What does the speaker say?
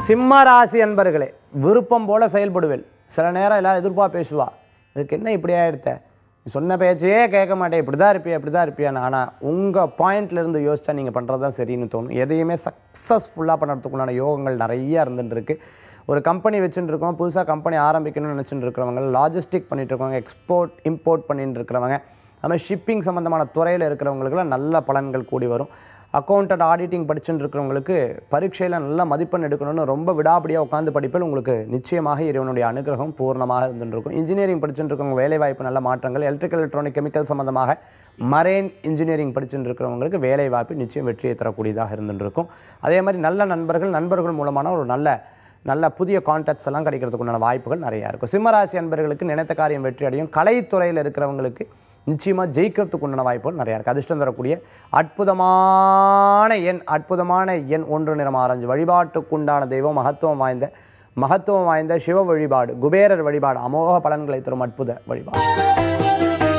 சிம்ம ராசி அன்பர்களே விருப்பம் போல செயல்படுவேன் சில நேரம் எல்லாம் எதிர்ப்பா பேசுவா இதுக்கு என்ன இப்படி ஆயிடுத்த நீ சொன்ன பேச்சையே கேட்க மாட்டேன் இப்படி தான் இருப்பியா இப்படி தான் இருப்பியான்னு ஆனால் உங்கள் பாயிண்ட்ல இருந்து யோசிச்சா நீங்கள் பண்ணுறது தான் சரின்னு தோணும் எதையுமே சக்ஸஸ்ஃபுல்லாக பண்ணுறதுக்குண்டான யோகங்கள் நிறைய இருந்துட்டு இருக்கு ஒரு கம்பெனி வச்சுட்டு இருக்கோம் புதுசாக கம்பெனி ஆரம்பிக்கணும்னு நினச்சிட்டு இருக்கிறவங்க லாஜிஸ்டிக் பண்ணிட்டு இருக்கவங்க எக்ஸ்போர்ட் இம்போர்ட் பண்ணிட்டு இருக்கிறவங்க அது மாதிரி ஷிப்பிங் சம்மந்தமான துறையில் இருக்கிறவங்களுக்குலாம் நல்ல பலன்கள் கூடி வரும் அக்கௌண்டட் ஆடிட்டிங் படிச்சுட்டு இருக்கிறவங்களுக்கு பரீட்சையில் நல்ல மதிப்பெண் எடுக்கணும்னு ரொம்ப விடாபடியாக உட்காந்து படிப்பில் உங்களுக்கு நிச்சயமாக இறைவனுடைய அனுகிரகம் பூர்ணமாக இருந்துட்டு இருக்கும் இன்ஜினியரிங் படிச்சுட்டு இருக்கவங்க வேலைவாய்ப்பு நல்ல மாற்றங்கள் எலக்ட்ரிக்கல் எலக்ட்ரானிக் கெமிக்கல் சம்மந்தமாக மரேன் இன்ஜினியரிங் படிச்சுட்டு இருக்கிறவங்களுக்கு வேலைவாய்ப்பு நிச்சயம் வெற்றியை தரக்கூடியதாக இருந்துட்டு இருக்கும் அதே மாதிரி நல்ல நண்பர்கள் நண்பர்கள் மூலமான ஒரு நல்ல நல்ல புதிய கான்டாக்ட்ஸ் எல்லாம் கிடைக்கிறதுக்குண்டான வாய்ப்புகள் நிறையா இருக்கும் சிம்மராசி அன்பர்களுக்கு நினைத்த காரியம் வெற்றி அடையும் கலைத்துறையில் இருக்கிறவங்களுக்கு நிச்சயமாக ஜெயிக்கிறதுக்கு உண்டான வாய்ப்புகள் நிறையா இருக்குது அதிர்ஷ்டம் தரக்கூடிய அற்புதமான எண் அற்புதமான எண் ஒன்று நிறம் ஆரஞ்சு வழிபாட்டுக்குண்டான தெய்வம் மகத்துவம் வாய்ந்த மகத்துவம் வாய்ந்த சிவ வழிபாடு குபேரர் வழிபாடு அமோக பலன்களை தரும் அற்புத வழிபாடு